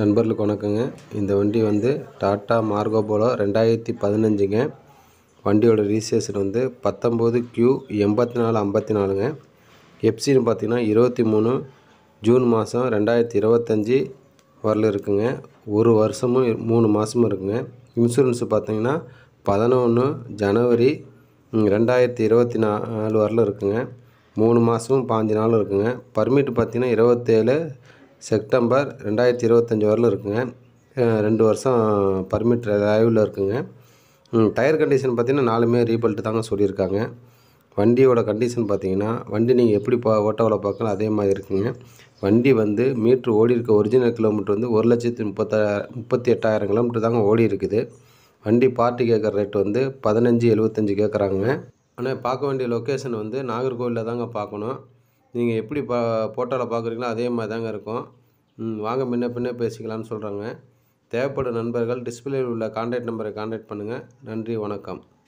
நண்பர்களுக்கு வணக்கங்க இந்த வண்டி வந்து டாட்டா மார்கோ போலோ ரெண்டாயிரத்தி பதினஞ்சுங்க வண்டியோட ரிஜிஸ்ட்ரேஷன் வந்து பத்தொம்போது கியூ எண்பத்தி நாலு ஐம்பத்தி நாலுங்க எஃப்சின்னு பார்த்தீங்கன்னா இருபத்தி மூணு ஜூன் மாதம் ரெண்டாயிரத்தி இருபத்தஞ்சி வரல இருக்குங்க ஒரு வருஷமும் இரு- மூணு மாதமும் இருக்குங்க இன்சூரன்ஸ் பார்த்தீங்கன்னா பதினொன்று ஜனவரி ம், ரெண்டாயிரத்தி இருபத்தி நாலு வரல இருக்குங்க மூணு மாதமும் பாஞ்சு நாளும் இருக்குங்க பர்மிட் பார்த்தீங்கன்னா இருபத்தேழு செப்டம்பர் ரெண்டாயிரத்தி இருபத்தஞ்சி வரலும் இருக்குங்க அஹ் ரெண்டு வருஷம் பர்மிட் லைவில் இருக்குங்க ம், டயர் கண்டிஷன் பார்த்தீங்கன்னா நாலுமே ரீபல்ட்டு தாங்க சொல்லியிருக்காங்க வண்டியோட கண்டிஷன் பார்த்தீங்கன்னா வண்டி நீங்கள் எப்படி பா ஓட்டோவில் பார்க்கலாம் அதே மாதிரி இருக்குங்க வண்டி வந்து மீட்ரு ஓடி இருக்க ஒரிஜினல் கிலோமீட்டர் வந்து ஒரு லட்சத்தி முப்பத்தா முப்பத்தி எட்டாயிரம் கிலோமீட்டர் தாங்க ஓடி இருக்குது வண்டி பார்ட்டி கேட்குற ரேட் வந்து பதினஞ்சு எழுபத்தஞ்சு கேட்குறாங்க ஆனால் பார்க்க வேண்டிய லொக்கேஷன் வந்து நாகர்கோவிலில் தாங்க பார்க்கணும் நீங்கள் எப்படி பா ஃபோட்டோவில் பார்க்குறீங்களோ அதே மாதிரி தாங்க இருக்கும் ம், வாங்க முன்ன பின்ன பேசிக்கலாம்னு சொல்கிறாங்க தேவைப்படும் நண்பர்கள் டிஸ்பிளேயில் உள்ள கான்டாக்ட் நம்பரை கான்டாக்ட் பண்ணுங்கள் நன்றி வணக்கம்